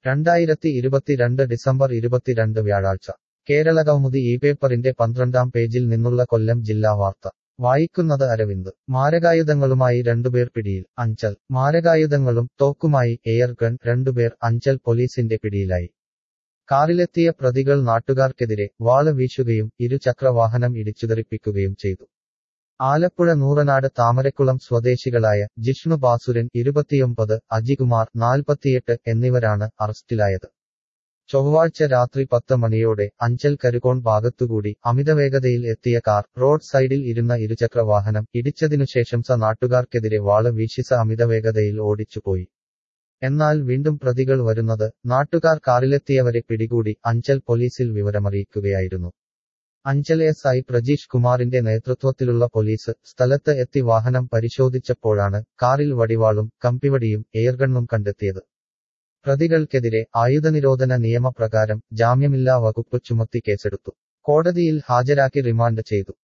രണ്ടായിരത്തി ഇരുപത്തിരണ്ട് ഡിസംബർ ഇരുപത്തിരണ്ട് വ്യാഴാഴ്ച കേരള കൗമുദി ഈ പേപ്പറിന്റെ പന്ത്രണ്ടാം പേജിൽ നിന്നുള്ള കൊല്ലം ജില്ലാ വാർത്ത വായിക്കുന്നത് അരവിന്ദ് മാരകായുധങ്ങളുമായി രണ്ടുപേർ പിടിയിൽ അഞ്ചൽ മാരകായുധങ്ങളും തോക്കുമായി എയർ ഗൺ രണ്ടുപേർ അഞ്ചൽ പോലീസിന്റെ പിടിയിലായി കാറിലെത്തിയ പ്രതികൾ നാട്ടുകാർക്കെതിരെ വാള് വീശുകയും ഇരുചക്രവാഹനം ഇടിച്ചുതെറിപ്പിക്കുകയും ചെയ്തു ആലപ്പുഴ നൂറനാട് താമരക്കുളം സ്വദേശികളായ ജിഷ്ണു ബാസുരൻ ഇരുപത്തിയൊമ്പത് അജികുമാർ നാൽപ്പത്തിയെട്ട് എന്നിവരാണ് അറസ്റ്റിലായത് ചൊവ്വാഴ്ച രാത്രി പത്ത് മണിയോടെ അഞ്ചൽ കരുകോൺ ഭാഗത്തുകൂടി അമിതവേഗതയിൽ എത്തിയ കാർ റോഡ് സൈഡിൽ ഇരുന്ന ഇരുചക്രവാഹനം ഇടിച്ചതിനുശേഷം സ നാട്ടുകാർക്കെതിരെ വാള് വീശിസ അമിതവേഗതയിൽ ഓടിച്ചുപോയി എന്നാൽ വീണ്ടും പ്രതികൾ വരുന്നത് നാട്ടുകാർ കാറിലെത്തിയവരെ പിടികൂടി അഞ്ചൽ പോലീസിൽ വിവരമറിയിക്കുകയായിരുന്നു അഞ്ചൽ എസ് ഐ പ്രജീഷ് കുമാറിന്റെ നേതൃത്വത്തിലുള്ള പോലീസ് സ്ഥലത്ത് എത്തി വാഹനം പരിശോധിച്ചപ്പോഴാണ് കാറിൽ വടിവാളും കമ്പിവടിയും എയർഗണ്ണും കണ്ടെത്തിയത് പ്രതികൾക്കെതിരെ ആയുധനിരോധന നിയമപ്രകാരം ജാമ്യമില്ലാ വകുപ്പ് ചുമത്തി കേസെടുത്തു കോടതിയിൽ ഹാജരാക്കി റിമാൻഡ് ചെയ്തു